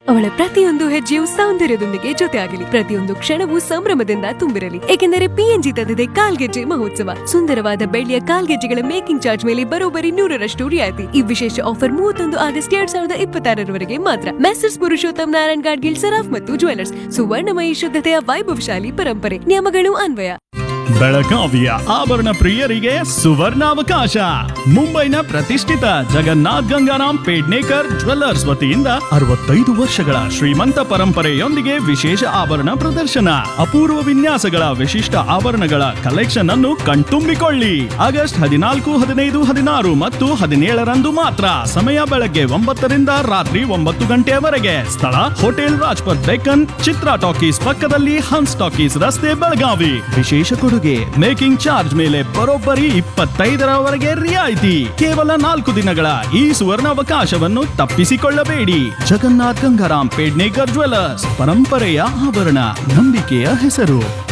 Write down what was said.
ಅವಳ ಪ್ರತಿಯೊಂದು ಹೆಜ್ಜೆಯು ಸೌಂದರ್ಯದೊಂದಿಗೆ ಜೊತೆಯಾಗಲಿ ಪ್ರತಿಯೊಂದು ಕ್ಷಣವೂ ಸಂಭ್ರಮದಿಂದ ತುಂಬಿರಲಿ ಏಕೆಂದರೆ ಪಿಎನ್ಜಿ ತಂದಿದೆ ಕಾಲ್ಗೆಜ್ಜೆ ಮಹೋತ್ಸವ ಸುಂದರವಾದ ಬೆಳ್ಳಿಯ ಕಾಲ್ಗೆಜ್ಜೆಗಳ ಮೇಕಿಂಗ್ ಚಾರ್ಜ್ ಮೇಲೆ ಬರೋಬ್ಬರಿ ನೂರರಷ್ಟು ರಿಯಾಯಿತಿ ಈ ವಿಶೇಷ ಆಫರ್ ಮೂವತ್ತೊಂದು ಆಗಸ್ಟ್ ಎರಡ್ ಸಾವಿರದ ಇಪ್ಪತ್ತಾರರವರೆಗೆ ಮಾತ್ರ ಮೆಸರ್ಸ್ ಪುರುಷೋತ್ತಮ್ ನಾರಾಯಣ್ ಗಾಡ್ಗಿಲ್ ಸರಾಫ್ ಮತ್ತು ಜ್ಯುವೆಲರ್ಸ್ ಸುವರ್ಣಮಯಿ ಶುದ್ಧತೆಯ ವೈಭವಶಾಲಿ ಪರಂಪರೆ ನಿಯಮಗಳು ಅನ್ವಯ ಬೆಳಗಾವಿಯ ಆಭರಣ ಪ್ರಿಯರಿಗೆ ಸುವರ್ಣಾವಕಾಶ ಮುಂಬೈನ ಪ್ರತಿಷ್ಠಿತ ಜಗನ್ನಾಥ್ ಗಂಗಾರಾಮ್ ಪೇಡ್ನೇಕರ್ ಜ್ವೆಲ್ಲರ್ಸ್ ವತಿಯಿಂದ ಅರವತ್ತೈದು ವರ್ಷಗಳ ಶ್ರೀಮಂತ ಪರಂಪರೆಯೊಂದಿಗೆ ವಿಶೇಷ ಆಭರಣ ಪ್ರದರ್ಶನ ಅಪೂರ್ವ ವಿನ್ಯಾಸಗಳ ವಿಶಿಷ್ಟ ಆಭರಣಗಳ ಕಲೆಕ್ಷನ್ ಅನ್ನು ಕಣ್ತುಂಬಿಕೊಳ್ಳಿ ಆಗಸ್ಟ್ ಹದಿನಾಲ್ಕು ಹದಿನೈದು ಹದಿನಾರು ಮತ್ತು ಹದಿನೇಳರಂದು ಮಾತ್ರ ಸಮಯ ಬೆಳಗ್ಗೆ ಒಂಬತ್ತರಿಂದ ರಾತ್ರಿ ಒಂಬತ್ತು ಗಂಟೆಯವರೆಗೆ ಸ್ಥಳ ಹೋಟೆಲ್ ರಾಜ್ಪಥ್ ಬೆಕನ್ ಚಿತ್ರ ಟಾಕೀಸ್ ಪಕ್ಕದಲ್ಲಿ ಹನ್ಸ್ ಟಾಕೀಸ್ ರಸ್ತೆ ಬೆಳಗಾವಿ ವಿಶೇಷ ಕೊಡುಗೆ ಮೇಕಿಂಗ್ ಚಾರ್ಜ್ ಮೇಲೆ ಬರೋಬ್ಬರಿ ಇಪ್ಪತ್ತೈದರವರೆಗೆ ರಿಯಾಯಿತಿ ಕೇವಲ ನಾಲ್ಕು ದಿನಗಳ ಈ ಸುವರ್ಣಾವಕಾಶವನ್ನು ತಪ್ಪಿಸಿಕೊಳ್ಳಬೇಡಿ ಜಗನ್ನಾಥ್ ಗಂಗಾರಾಮ್ ಪೇಡ್ನೇಕರ್ ಜ್ವೆಲ್ಲರ್ಸ್ ಪರಂಪರೆಯ ಆಭರಣ ನಂಬಿಕೆಯ ಹೆಸರು